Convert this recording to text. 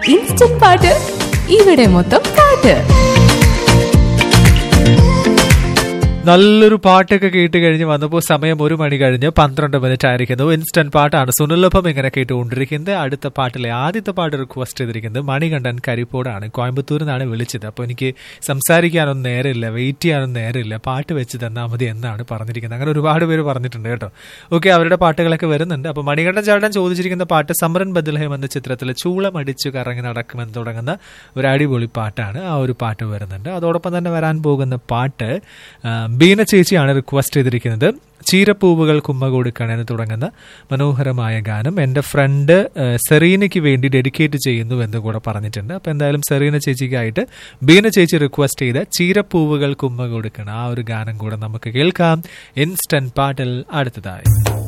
instant പാട്ട് ഇവിടെ മൊത്തം പാട്ട് നല്ലൊരു പാട്ടൊക്കെ കേട്ട് കഴിഞ്ഞ് വന്നപ്പോൾ സമയം ഒരു മണി കഴിഞ്ഞ് പന്ത്രണ്ട് മിനിറ്റ് ആയിരിക്കുന്നു ഇൻസ്റ്റന്റ് പാട്ടാണ് സുനിലൊപ്പം ഇങ്ങനെ കേട്ടുകൊണ്ടിരിക്കുന്നത് അടുത്ത പാട്ടിലെ ആദ്യത്തെ പാട്ട് റിക്വസ്റ്റ് ചെയ്തിരിക്കുന്നത് മണികണ്ഠൻ കരിപ്പോടാണ് കോയമ്പത്തൂരിൽ നിന്നാണ് വിളിച്ചത് അപ്പോൾ എനിക്ക് സംസാരിക്കാനൊന്നും നേരമില്ല വെയിറ്റ് ചെയ്യാനൊന്നും നേരമില്ല പാട്ട് വെച്ച് തന്നാൽ മതി എന്നാണ് പറഞ്ഞിരിക്കുന്നത് അങ്ങനെ ഒരുപാട് പേര് പറഞ്ഞിട്ടുണ്ട് കേട്ടോ ഓക്കെ അവരുടെ പാട്ടുകളൊക്കെ വരുന്നുണ്ട് അപ്പോൾ മണികണ്ഠൻ ചേട്ടൻ ചോദിച്ചിരിക്കുന്ന പാട്ട് സമരൻ ബദൽഹം എന്ന ചിത്രത്തിൽ ചൂളമടിച്ചു കറങ്ങി നടക്കുമെന്ന് തുടങ്ങുന്ന ഒരു അടിപൊളി പാട്ടാണ് ആ ഒരു പാട്ട് വരുന്നുണ്ട് അതോടൊപ്പം തന്നെ വരാൻ പോകുന്ന പാട്ട് ആ, ബീന ചേച്ചിയാണ് റിക്വസ്റ്റ് ചെയ്തിരിക്കുന്നത് ചീരപ്പൂവുകൾ കുമ്മ കൊടുക്കണമെന്ന് തുടങ്ങുന്ന മനോഹരമായ ഗാനം എൻ്റെ ഫ്രണ്ട് ആ, സെറീനയ്ക്ക് വേണ്ടി ഡെഡിക്കേറ്റ് ചെയ്യുന്നു എന്ന് കൂടെ പറഞ്ഞിട്ടുണ്ട് അപ്പോൾ എന്തായാലും സെറീന ചേച്ചിക്കായിട്ട് ബീന ചേച്ചി റിക്വസ്റ്റ് ചെയ്ത ചീരപ്പൂവുകൾ കുമ്മ കൊടുക്കണം ആ ഒരു ഗാനം കൂടെ നമുക്ക് കേൾക്കാം ഇൻസ്റ്റന്റ് പാട്ടിൽ അടുത്തതായി